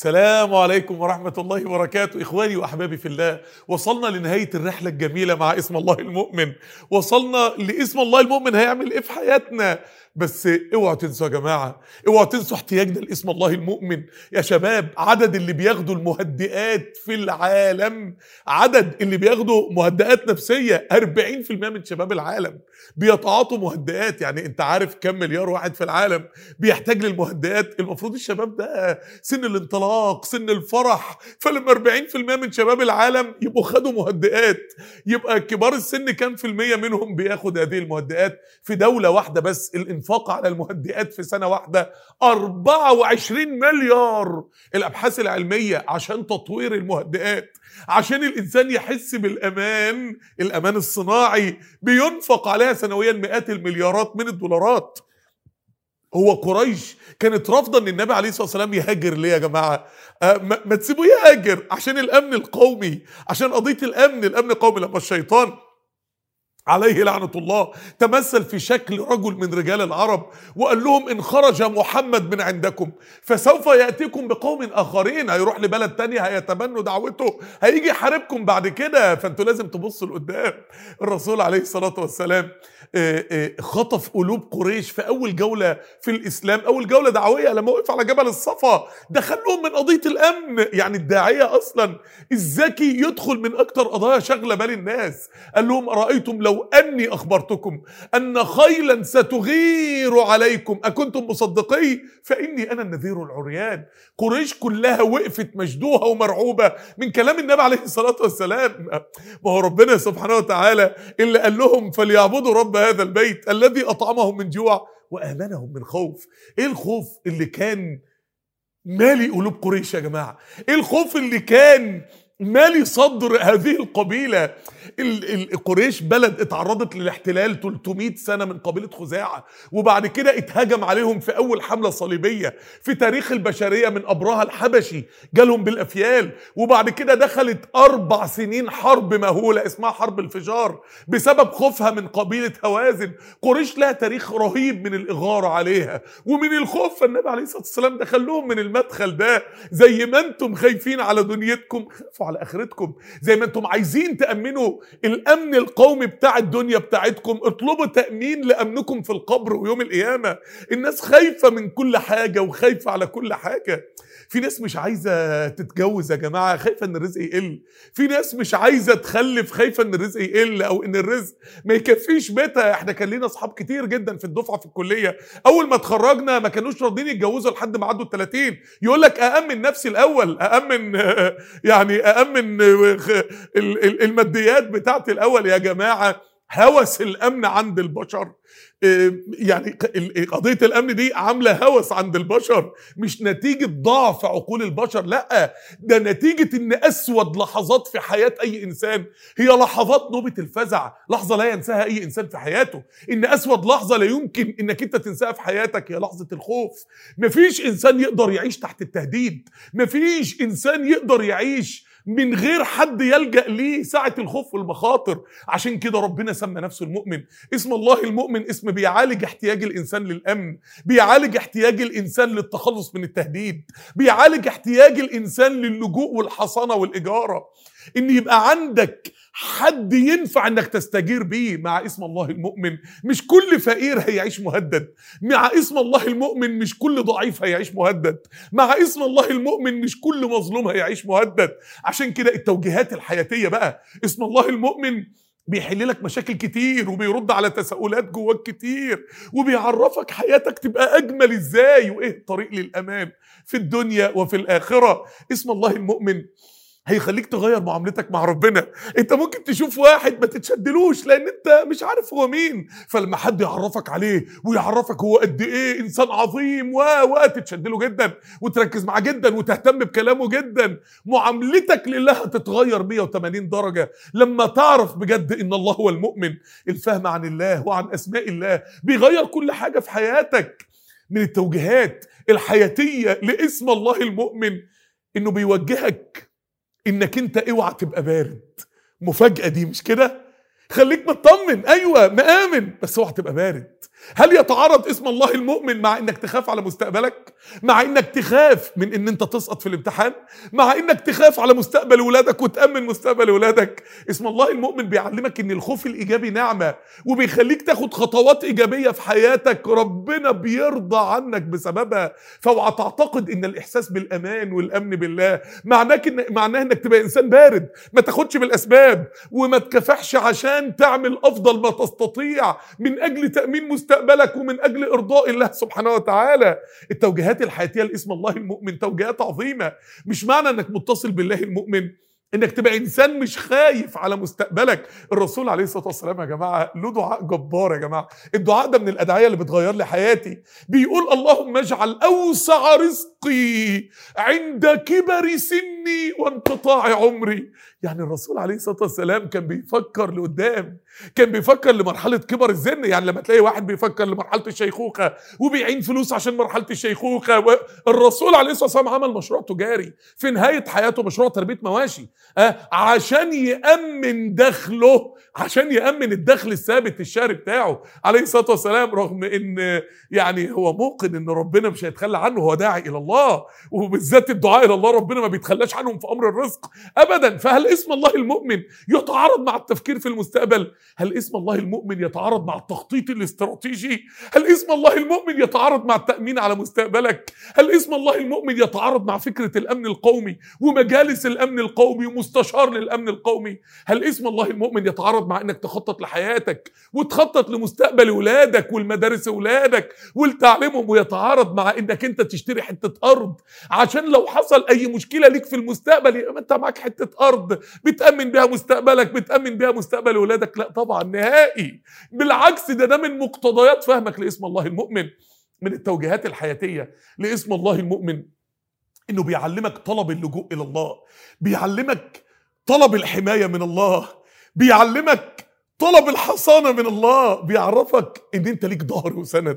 السلام عليكم ورحمة الله وبركاته إخواني وأحبابي في الله وصلنا لنهاية الرحلة الجميلة مع اسم الله المؤمن وصلنا لاسم الله المؤمن هيعمل إيه في حياتنا بس اوعوا تنسوا يا جماعة اوعوا تنسوا احتياجنا لاسم الله المؤمن يا شباب عدد اللي بياخدوا المهدئات في العالم عدد اللي بياخدوا مهدئات نفسية 40% من شباب العالم بيتعاطوا مهدئات يعني انت عارف كم مليار واحد في العالم بيحتاج للمهدئات المفروض الشباب ده سن الانطلاق سن الفرح فلما 40% من شباب العالم يبقوا خدوا مهدئات يبقى كبار السن كام في المية منهم بياخد هذه المهدئات في دولة واحدة بس الانفاق على المهدئات في سنة واحدة 24 مليار الابحاث العلمية عشان تطوير المهدئات عشان الانسان يحس بالامان الامان الصناعي بينفق عليها سنويا مئات المليارات من الدولارات هو قريش كانت رافضه ان النبي عليه الصلاه والسلام يهاجر ليه يا جماعه؟ آه ما, ما تسيبوه يهاجر عشان الامن القومي عشان قضيه الامن الامن القومي لما الشيطان عليه لعنة الله تمثل في شكل رجل من رجال العرب وقال لهم إن خرج محمد من عندكم فسوف يأتيكم بقوم آخرين هيروح لبلد تانية هيتبنوا دعوته هيجي يحاربكم بعد كده فأنتوا لازم تبصوا لقدام الرسول عليه الصلاة والسلام خطف قلوب قريش في أول جولة في الإسلام أول جولة دعوية لما وقف على جبل الصفا دخلهم من قضية الأمن يعني الداعية أصلا الذكي يدخل من أكتر قضايا شغلة بال الناس قال لهم أرأيتم لو لو أني أخبرتكم أن خيلا ستغير عليكم أكنتم مصدقي فإني أنا النذير العريان قريش كلها وقفت مشدوهة ومرعوبة من كلام النبي عليه الصلاة والسلام ما هو ربنا سبحانه وتعالى اللي قال لهم فليعبدوا رب هذا البيت الذي أطعمهم من جوع وآمنهم من خوف إيه الخوف اللي كان مالي قلوب قريش يا جماعة إيه الخوف اللي كان مالي صدر هذه القبيلة قريش بلد اتعرضت للاحتلال 300 سنة من قبيلة خزاعة وبعد كده اتهجم عليهم في أول حملة صليبية في تاريخ البشرية من أبرهة الحبشي جالهم بالأفيال وبعد كده دخلت أربع سنين حرب مهولة اسمها حرب الفجار بسبب خوفها من قبيلة هوازن قريش لها تاريخ رهيب من الإغارة عليها ومن الخوف فالنبي عليه الصلاة والسلام دخلهم من المدخل ده زي ما انتم خايفين على دنيتكم خافوا على اخرتكم زي ما انتم عايزين تامنوا الامن القومي بتاع الدنيا بتاعتكم اطلبوا تامين لامنكم في القبر ويوم القيامه الناس خايفه من كل حاجه وخايفه على كل حاجه في ناس مش عايزه تتجوز يا جماعه خايفه ان الرزق يقل في ناس مش عايزه تخلف خايفه ان الرزق يقل او ان الرزق ما يكفيش بيتها احنا كان لينا اصحاب كتير جدا في الدفعه في الكليه اول ما اتخرجنا ما كانوش راضيين يتجوزوا لحد ما عدوا ال 30 يقول لك اامن نفسي الاول اامن يعني اامن الماديات بتاعتي الاول يا جماعه هوس الامن عند البشر يعني قضيه الامن دي عامله هوس عند البشر مش نتيجه ضعف عقول البشر لا ده نتيجه ان اسود لحظات في حياه اي انسان هي لحظات نوبه الفزع لحظه لا ينساها اي انسان في حياته ان اسود لحظه لا يمكن انك انت تنساها في حياتك هي لحظه الخوف مفيش انسان يقدر يعيش تحت التهديد مفيش انسان يقدر يعيش من غير حد يلجأ ليه ساعة الخوف والمخاطر عشان كده ربنا سمى نفسه المؤمن اسم الله المؤمن اسم بيعالج احتياج الإنسان للأمن بيعالج احتياج الإنسان للتخلص من التهديد بيعالج احتياج الإنسان للجوء والحصانة والإجارة إن يبقى عندك حد ينفع انك تستجير بيه مع اسم الله المؤمن مش كل فقير هيعيش مهدد مع اسم الله المؤمن مش كل ضعيف هيعيش مهدد مع اسم الله المؤمن مش كل مظلوم هيعيش مهدد عشان كده التوجيهات الحياتيه بقى اسم الله المؤمن بيحل لك مشاكل كتير وبيرد على تساؤلات جواك كتير وبيعرفك حياتك تبقى اجمل ازاي وايه الطريق للامان في الدنيا وفي الاخره اسم الله المؤمن هيخليك تغير معاملتك مع ربنا انت ممكن تشوف واحد ما تتشدلوش لان انت مش عارف هو مين فلما حد يعرفك عليه ويعرفك هو قد ايه انسان عظيم و و تتشدله جدا وتركز معاه جدا وتهتم بكلامه جدا معاملتك لله هتتغير 180 درجه لما تعرف بجد ان الله هو المؤمن الفهم عن الله وعن اسماء الله بيغير كل حاجه في حياتك من التوجيهات الحياتيه لاسم الله المؤمن انه بيوجهك انك انت اوعى تبقى بارد مفاجأة دي مش كده خليك مطمن ايوه مآمن بس اوعى تبقى بارد هل يتعارض اسم الله المؤمن مع انك تخاف على مستقبلك مع انك تخاف من ان انت تسقط في الامتحان مع انك تخاف على مستقبل ولادك وتامن مستقبل ولادك اسم الله المؤمن بيعلمك ان الخوف الايجابي نعمه وبيخليك تاخد خطوات ايجابيه في حياتك ربنا بيرضى عنك بسببها فاوعى تعتقد ان الاحساس بالامان والامن بالله معناه إن معناه انك تبقى انسان بارد ما تاخدش بالاسباب وما تكافحش عشان تعمل افضل ما تستطيع من اجل تامين مستقبلك ومن اجل ارضاء الله سبحانه وتعالى التوجيهات الحياتيه لاسم الله المؤمن توجيهات عظيمه مش معنى انك متصل بالله المؤمن انك تبقى انسان مش خايف على مستقبلك الرسول عليه الصلاه والسلام يا جماعه له دعاء جبار يا جماعه الدعاء ده من الادعيه اللي بتغير لي حياتي بيقول اللهم اجعل اوسع رزقي عند كبر سني وانقطاع عمري يعني الرسول عليه الصلاه والسلام كان بيفكر لقدام كان بيفكر لمرحله كبر السن يعني لما تلاقي واحد بيفكر لمرحله الشيخوخه وبيعين فلوس عشان مرحله الشيخوخه الرسول عليه الصلاه والسلام عمل مشروع تجاري في نهايه حياته مشروع تربيه مواشي آه عشان يامن دخله عشان يامن الدخل الثابت الشهري بتاعه عليه الصلاه والسلام رغم ان يعني هو موقن ان ربنا مش هيتخلى عنه هو داعي الى الله وبالذات الدعاء الى الله ربنا ما بيتخلاش عنهم في امر الرزق ابدا فهل اسم الله المؤمن يتعارض مع التفكير في المستقبل هل اسم الله المؤمن يتعارض مع التخطيط الاستراتيجي هل اسم الله المؤمن يتعارض مع التامين على مستقبلك هل اسم الله المؤمن يتعارض مع فكره الامن القومي ومجالس الامن القومي ومستشار للامن القومي هل اسم الله المؤمن يتعارض مع انك تخطط لحياتك وتخطط لمستقبل ولادك والمدارس ولادك ولتعليمهم ويتعارض مع انك انت تشتري حته ارض عشان لو حصل اي مشكله ليك في المستقبل يبقى انت معاك حته ارض بتامن بيها مستقبلك بتامن بيها مستقبل ولادك لا طبعا نهائي بالعكس ده ده من مقتضيات فهمك لاسم الله المؤمن من التوجيهات الحياتيه لاسم الله المؤمن انه بيعلمك طلب اللجوء الى الله بيعلمك طلب الحمايه من الله بيعلمك طلب الحصانه من الله بيعرفك ان انت ليك ظهر وسند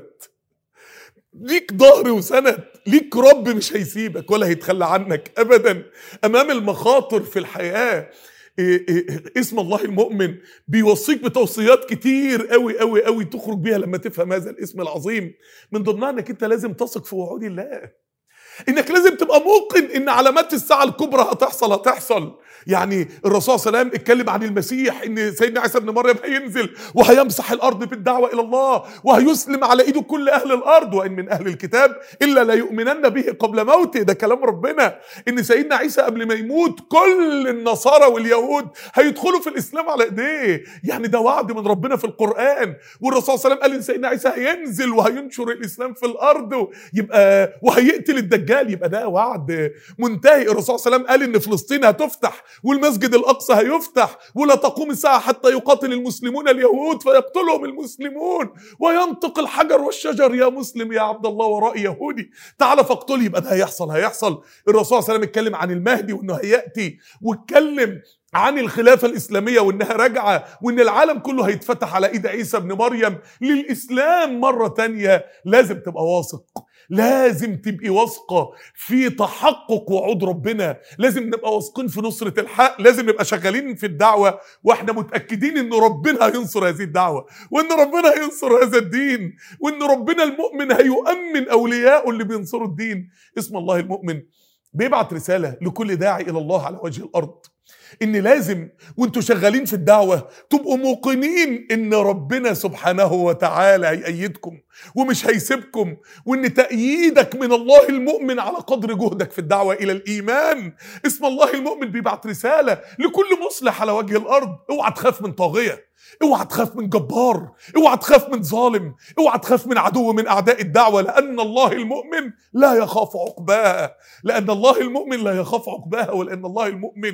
ليك ظهر وسند ليك رب مش هيسيبك ولا هيتخلى عنك ابدا امام المخاطر في الحياه إيه إيه اسم الله المؤمن بيوصيك بتوصيات كتير قوي قوي قوي تخرج بيها لما تفهم هذا الاسم العظيم من ضمنها انك انت لازم تثق في وعود الله انك لازم تبقى موقن ان علامات الساعه الكبرى هتحصل هتحصل يعني الرسول صلى الله عليه وسلم اتكلم عن المسيح ان سيدنا عيسى ابن مريم هينزل وهيمسح الارض بالدعوه الى الله وهيسلم على ايده كل اهل الارض وان من اهل الكتاب الا لا يؤمنن به قبل موته ده كلام ربنا ان سيدنا عيسى قبل ما يموت كل النصارى واليهود هيدخلوا في الاسلام على ايديه يعني ده وعد من ربنا في القران والرسول صلى الله عليه وسلم قال ان سيدنا عيسى هينزل وهينشر الاسلام في الارض يبقى وهيقتل الدجال يبقى ده وعد منتهي الرسول صلى الله عليه وسلم قال ان فلسطين هتفتح والمسجد الاقصى هيفتح ولا تقوم الساعه حتى يقاتل المسلمون اليهود فيقتلهم المسلمون وينطق الحجر والشجر يا مسلم يا عبد الله ورائي يهودي تعال فاقتل يبقى ده هيحصل هيحصل الرسول صلى الله عليه وسلم اتكلم عن المهدي وانه هياتي واتكلم عن الخلافة الإسلامية وإنها راجعة وإن العالم كله هيتفتح على إيد عيسى ابن مريم للإسلام مرة تانية لازم تبقى واثق لازم تبقي واثقة في تحقق وعود ربنا لازم نبقى واثقين في نصرة الحق لازم نبقى شغالين في الدعوة واحنا متأكدين ان ربنا هينصر هذه الدعوة وان ربنا هينصر هذا الدين وان ربنا المؤمن هيؤمن اولياءه اللي بينصروا الدين اسم الله المؤمن بيبعت رسالة لكل داعي الى الله على وجه الارض ان لازم وانتوا شغالين في الدعوه تبقوا موقنين ان ربنا سبحانه وتعالى هيأيدكم ومش هيسيبكم وان تأييدك من الله المؤمن على قدر جهدك في الدعوه الى الايمان اسم الله المؤمن بيبعت رساله لكل مصلح على وجه الارض اوعى تخاف من طاغيه اوعى تخاف من جبار اوعى تخاف من ظالم اوعى تخاف من عدو من اعداء الدعوه لان الله المؤمن لا يخاف عقباها لان الله المؤمن لا يخاف عقباها ولان الله المؤمن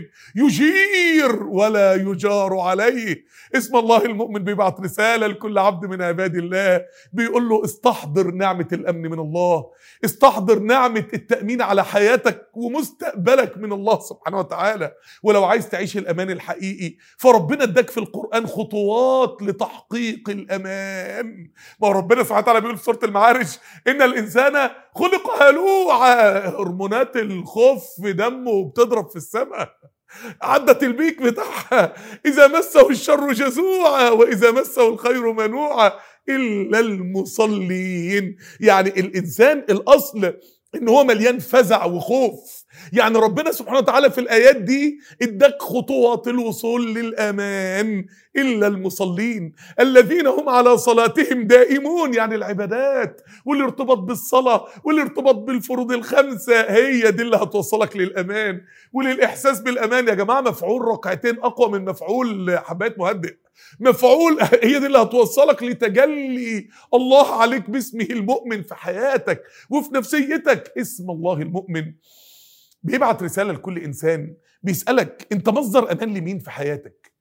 يجير ولا يجار عليه اسم الله المؤمن بيبعت رساله لكل عبد من عباد الله بيقول له استحضر نعمه الامن من الله استحضر نعمه التامين على حياتك ومستقبلك من الله سبحانه وتعالى ولو عايز تعيش الامان الحقيقي فربنا اداك في القران خطوات لتحقيق الامان ما ربنا سبحانه وتعالى بيقول في سوره المعارج ان الانسان خلق هلوعا هرمونات الخوف في دمه بتضرب في السماء عدت البيك بتاعها اذا مسه الشر جزوعا واذا مسه الخير منوعا الا المصلين يعني الانسان الاصل ان هو مليان فزع وخوف يعني ربنا سبحانه وتعالى في الايات دي اداك خطوات الوصول للامان الا المصلين الذين هم على صلاتهم دائمون يعني العبادات والارتباط بالصلاه والارتباط بالفروض الخمسه هي دي اللي هتوصلك للامان وللاحساس بالامان يا جماعه مفعول ركعتين اقوى من مفعول حبايه مهدئ مفعول هي دي اللي هتوصلك لتجلي الله عليك باسمه المؤمن في حياتك وفي نفسيتك اسم الله المؤمن بيبعت رسالة لكل إنسان بيسألك أنت مصدر أمان لمين في حياتك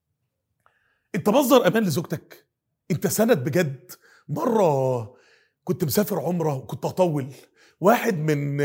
أنت مصدر أمان لزوجتك أنت سند بجد مرة كنت مسافر عمرة وكنت أطول واحد من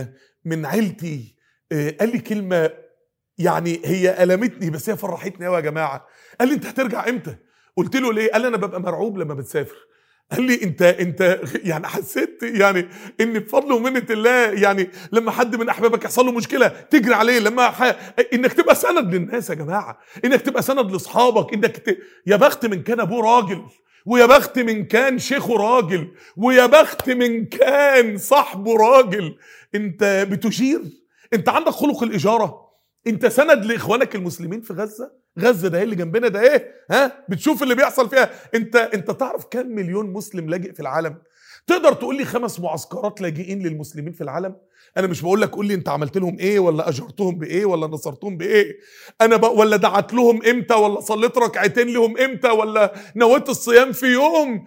من عيلتي قال لي كلمة يعني هي ألمتني بس هي فرحتني قوي يا جماعة قال لي أنت هترجع إمتى؟ قلت له ليه؟ قال لي أنا ببقى مرعوب لما بتسافر قال لي انت انت يعني حسيت يعني ان بفضل ومنه الله يعني لما حد من احبابك يحصل له مشكله تجري عليه لما ح... انك تبقى سند للناس يا جماعه انك تبقى سند لاصحابك انك ت... يا بخت من كان ابوه راجل ويا بخت من كان شيخه راجل ويا بخت من كان صاحبه راجل انت بتشير انت عندك خلق الاجاره انت سند لاخوانك المسلمين في غزه غزه ده اللي جنبنا ده ايه ها بتشوف اللي بيحصل فيها انت انت تعرف كم مليون مسلم لاجئ في العالم تقدر تقول لي خمس معسكرات لاجئين للمسلمين في العالم انا مش بقول لك قول لي انت عملت لهم ايه ولا اجرتهم بايه ولا نصرتهم بايه انا ب... ولا دعت لهم امتى ولا صليت ركعتين لهم امتى ولا نويت الصيام في يوم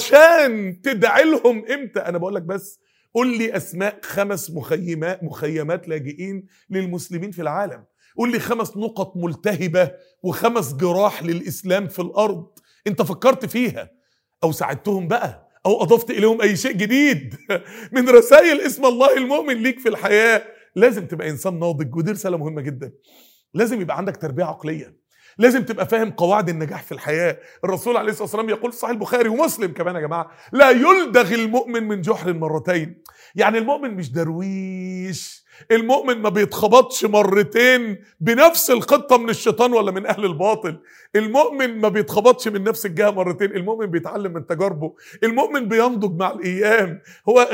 عشان تدعي لهم امتى انا بقول لك بس قول لي اسماء خمس مخيمات مخيمات لاجئين للمسلمين في العالم قول لي خمس نقط ملتهبه وخمس جراح للاسلام في الارض انت فكرت فيها او ساعدتهم بقى او اضفت اليهم اي شيء جديد من رسائل اسم الله المؤمن ليك في الحياه لازم تبقى انسان ناضج ودي رساله مهمه جدا لازم يبقى عندك تربيه عقليه لازم تبقى فاهم قواعد النجاح في الحياه الرسول عليه الصلاه والسلام يقول في صحيح البخاري ومسلم كمان يا جماعه لا يلدغ المؤمن من جحر مرتين يعني المؤمن مش درويش المؤمن ما بيتخبطش مرتين بنفس الخطه من الشيطان ولا من اهل الباطل المؤمن ما بيتخبطش من نفس الجهه مرتين المؤمن بيتعلم من تجاربه المؤمن بينضج مع الايام هو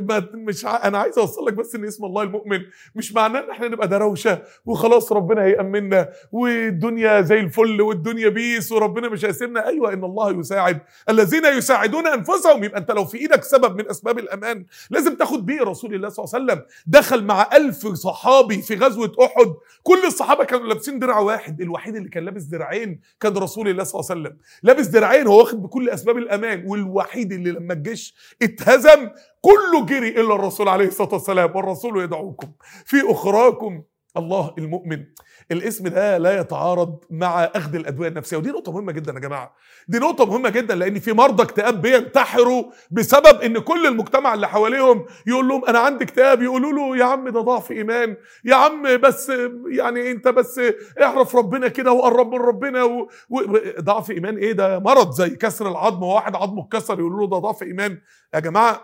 مش ع... انا عايز اوصل لك بس ان اسم الله المؤمن مش معناه ان احنا نبقى دروشه وخلاص ربنا هيأمننا والدنيا زي الفل والدنيا بيس وربنا مش هيسيبنا ايوه ان الله يساعد الذين يساعدون انفسهم يبقى انت لو في ايدك سبب من اسباب الامان لازم تاخد بيه رسول الله صلى الله عليه وسلم دخل مع ألف صحابي في غزوة أحد كل الصحابة كانوا لابسين درع واحد الوحيد اللي كان لابس درعين كان رسول الله صلى الله عليه وسلم لابس درعين هو واخد بكل أسباب الأمان والوحيد اللي لما الجيش اتهزم كله جري إلا الرسول عليه الصلاة والسلام والرسول يدعوكم في أخراكم الله المؤمن الاسم ده لا يتعارض مع اخذ الادويه النفسيه ودي نقطه مهمه جدا يا جماعه دي نقطه مهمه جدا لان في مرضى اكتئاب بينتحروا بسبب ان كل المجتمع اللي حواليهم يقول لهم انا عندي اكتئاب يقولوا له يا عم ده ضعف ايمان يا عم بس يعني انت بس اعرف ربنا كده وقرب من ربنا و... و... ضعف ايمان ايه ده مرض زي كسر العظم واحد عظمه اتكسر يقولوا له ده ضعف ايمان يا جماعه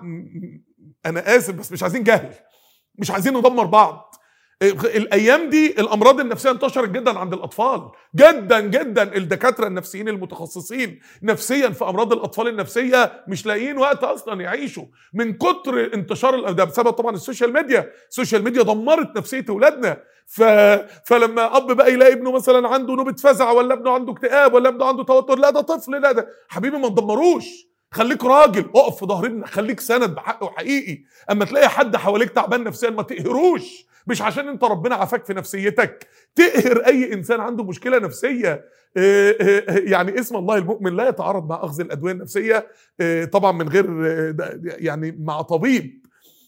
انا اسف بس مش عايزين جهل مش عايزين ندمر بعض الايام دي الامراض النفسيه انتشرت جدا عند الاطفال جدا جدا الدكاتره النفسيين المتخصصين نفسيا في امراض الاطفال النفسيه مش لاقيين وقت اصلا يعيشوا من كتر انتشار ده بسبب طبعا السوشيال ميديا السوشيال ميديا دمرت نفسيه اولادنا ف... فلما اب بقى يلاقي ابنه مثلا عنده نوبه فزع ولا ابنه عنده اكتئاب ولا ابنه عنده توتر لا ده طفل لا ده حبيبي ما تدمروش خليك راجل اقف في ظهر ابنك خليك سند بحق وحقيقي اما تلاقي حد حواليك تعبان نفسيا ما تقهروش مش عشان انت ربنا عافاك في نفسيتك تقهر اي انسان عنده مشكله نفسيه يعني اسم الله المؤمن لا يتعارض مع اخذ الادويه النفسيه طبعا من غير يعني مع طبيب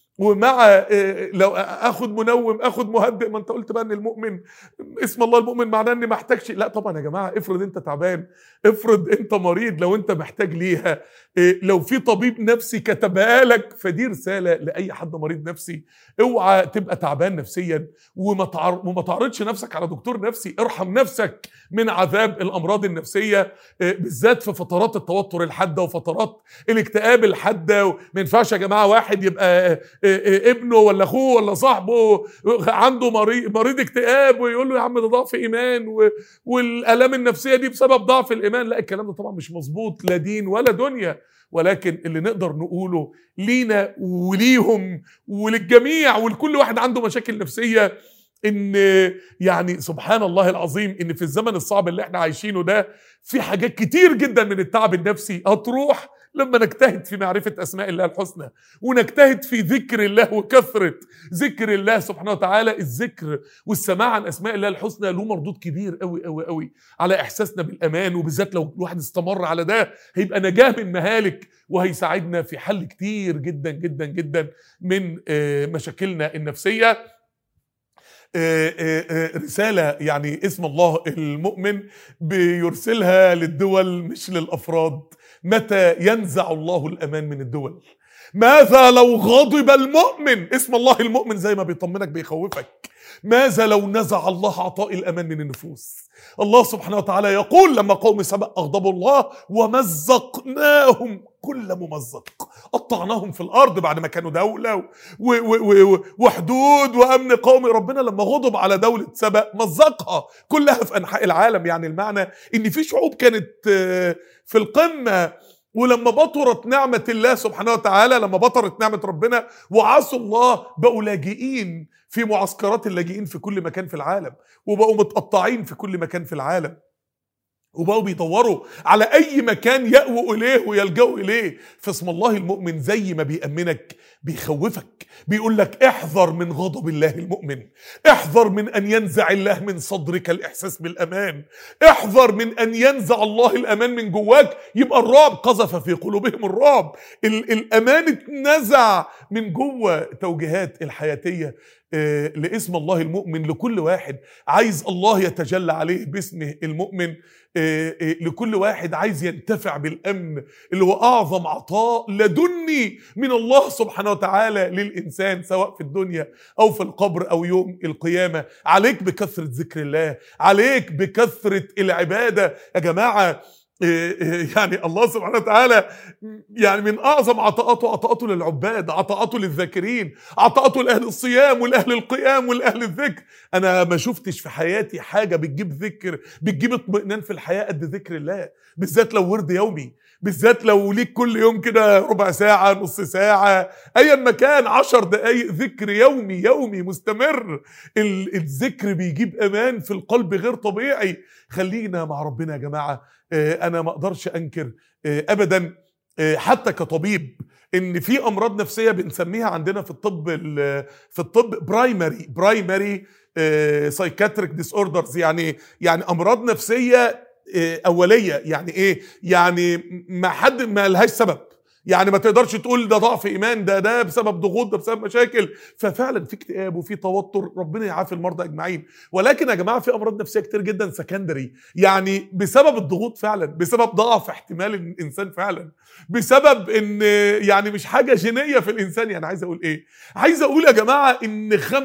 ومع لو اخد منوم اخد مهدئ ما انت قلت بقى ان المؤمن اسم الله المؤمن معناه اني ما احتاجش لا طبعا يا جماعه افرض انت تعبان افرض انت مريض لو انت محتاج ليها لو في طبيب نفسي كتبها لك فدي رساله لاي حد مريض نفسي اوعى تبقى تعبان نفسيا وما وما تعرضش نفسك على دكتور نفسي ارحم نفسك من عذاب الامراض النفسيه بالذات في فترات التوتر الحاده وفترات الاكتئاب الحاده ما ينفعش يا جماعه واحد يبقى ابنه ولا اخوه ولا صاحبه عنده مريض مريض اكتئاب ويقول له يا عم ده ضعف ايمان و- والالام النفسيه دي بسبب ضعف الايمان لا الكلام ده طبعا مش مظبوط لا دين ولا دنيا ولكن اللي نقدر نقوله لينا وليهم وللجميع ولكل واحد عنده مشاكل نفسيه ان يعني سبحان الله العظيم ان في الزمن الصعب اللي احنا عايشينه ده في حاجات كتير جدا من التعب النفسي هتروح لما نجتهد في معرفة أسماء الله الحسنى ونجتهد في ذكر الله وكثرة ذكر الله سبحانه وتعالى الذكر والسماع عن أسماء الله الحسنى له مردود كبير قوي قوي قوي على إحساسنا بالأمان وبالذات لو الواحد استمر على ده هيبقى نجاة من مهالك وهيساعدنا في حل كتير جدا جدا جدا من آه، مشاكلنا النفسية آه، آه، آه، رسالة يعني اسم الله المؤمن بيرسلها للدول مش للأفراد متى ينزع الله الأمان من الدول ماذا لو غضب المؤمن اسم الله المؤمن زي ما بيطمنك بيخوفك ماذا لو نزع الله عطاء الأمان من النفوس الله سبحانه وتعالى يقول لما قوم سبأ أغضبوا الله ومزقناهم كل ممزق قطعناهم في الأرض بعد ما كانوا دولة و و و و وحدود وأمن قومي ربنا لما غضب على دولة سبأ مزقها كلها في أنحاء العالم يعني المعنى إن في شعوب كانت آه، في القمة ولما بطرت نعمة الله سبحانه وتعالى لما بطرت نعمة ربنا وعصوا الله بقوا لاجئين في معسكرات اللاجئين في كل مكان في العالم وبقوا متقطعين في كل مكان في العالم وبقوا بيدوروا على اي مكان يأووا اليه ويلجأوا اليه فاسم الله المؤمن زي ما بيأمنك بيخوفك بيقول لك احذر من غضب الله المؤمن احذر من ان ينزع الله من صدرك الاحساس بالامان احذر من ان ينزع الله الامان من جواك يبقى الرعب قذف في قلوبهم الرعب ال- الامان اتنزع من جوه توجيهات الحياتيه آه، لاسم الله المؤمن لكل واحد عايز الله يتجلى عليه باسمه المؤمن آه، آه، لكل واحد عايز ينتفع بالامن اللي هو اعظم عطاء لدني من الله سبحانه وتعالى للانسان سواء في الدنيا او في القبر او يوم القيامه عليك بكثره ذكر الله عليك بكثره العباده يا جماعه إيه إيه يعني الله سبحانه وتعالى يعني من اعظم عطاءاته عطاءاته للعباد عطاءاته للذاكرين عطاءاته لاهل الصيام ولاهل القيام ولاهل الذكر انا ما شفتش في حياتي حاجه بتجيب ذكر بتجيب اطمئنان في الحياه قد ذكر الله بالذات لو ورد يومي بالذات لو ليك كل يوم كده ربع ساعة نص ساعة أيا ما كان عشر دقايق ذكر يومي يومي مستمر ال- الذكر بيجيب أمان في القلب غير طبيعي خلينا مع ربنا يا جماعة آه، أنا ما أقدرش أنكر آه، أبدا آه، حتى كطبيب ان في امراض نفسيه بنسميها عندنا في الطب ال- في الطب برايمري برايمري سايكاتريك ديس اوردرز يعني يعني امراض نفسيه آه، اوليه يعني ايه يعني ما حد ما لهاش سبب يعني ما تقدرش تقول ده ضعف ايمان ده ده بسبب ضغوط ده بسبب مشاكل ففعلا في اكتئاب وفي توتر ربنا يعافي المرضى اجمعين ولكن يا جماعه في امراض نفسيه كتير جدا سكندري يعني بسبب الضغوط فعلا بسبب ضعف احتمال الانسان فعلا بسبب ان يعني مش حاجه جينيه في الانسان يعني عايز اقول ايه عايز اقول يا جماعه ان 95%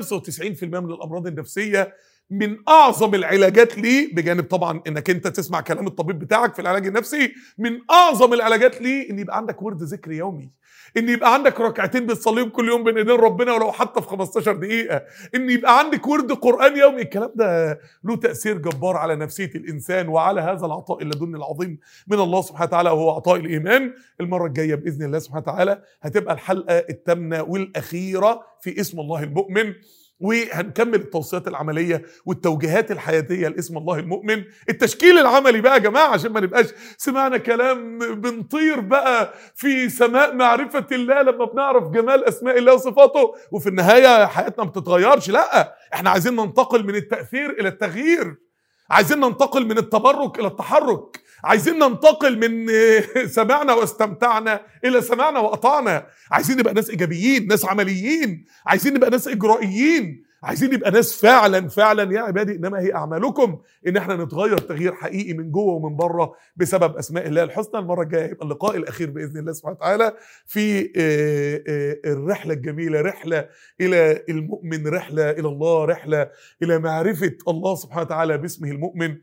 من الامراض النفسيه من اعظم العلاجات ليه بجانب طبعا انك انت تسمع كلام الطبيب بتاعك في العلاج النفسي من اعظم العلاجات ليه ان يبقى عندك ورد ذكر يومي ان يبقى عندك ركعتين بتصليهم كل يوم بين ايدين ربنا ولو حتى في 15 دقيقه ان يبقى عندك ورد قران يومي الكلام ده له تاثير جبار على نفسيه الانسان وعلى هذا العطاء اللدني العظيم من الله سبحانه وتعالى وهو عطاء الايمان المره الجايه باذن الله سبحانه وتعالى هتبقى الحلقه الثامنه والاخيره في اسم الله المؤمن وهنكمل التوصيات العمليه والتوجيهات الحياتيه لاسم الله المؤمن التشكيل العملي بقى يا جماعه عشان ما نبقاش سمعنا كلام بنطير بقى في سماء معرفه الله لما بنعرف جمال اسماء الله وصفاته وفي النهايه حياتنا ما بتتغيرش لا احنا عايزين ننتقل من التاثير الى التغيير عايزين ننتقل من التبرك الى التحرك عايزين ننتقل من سمعنا واستمتعنا الى سمعنا واطعنا عايزين نبقى ناس ايجابيين ناس عمليين عايزين نبقى ناس اجرائيين عايزين نبقى ناس فعلا فعلا يا عبادي انما هي اعمالكم ان احنا نتغير تغيير حقيقي من جوه ومن بره بسبب اسماء الله الحسنى المره الجايه هيبقى اللقاء الاخير باذن الله سبحانه وتعالى في آه، آه، الرحله الجميله رحله الى المؤمن رحله الى الله رحله الى معرفه الله سبحانه وتعالى باسمه المؤمن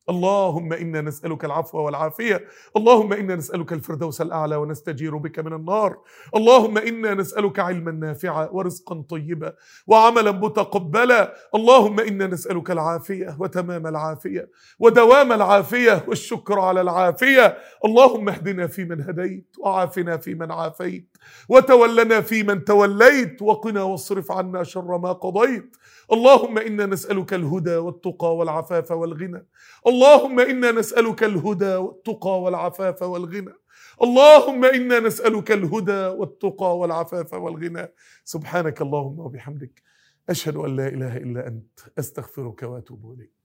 اللهم انا نسالك العفو والعافيه اللهم انا نسالك الفردوس الاعلى ونستجير بك من النار اللهم انا نسالك علما نافعا ورزقا طيبا وعملا متقبلا اللهم انا نسالك العافيه وتمام العافيه ودوام العافيه والشكر على العافيه اللهم اهدنا فيمن هديت وعافنا فيمن عافيت وتولنا فيمن توليت وقنا واصرف عنا شر ما قضيت اللهم انا نسالك الهدى والتقى والعفاف والغنى اللهم انا نسالك الهدى والتقى والعفاف والغنى اللهم انا نسالك الهدى والتقى والعفاف والغنى سبحانك اللهم وبحمدك اشهد ان لا اله الا انت استغفرك واتوب اليك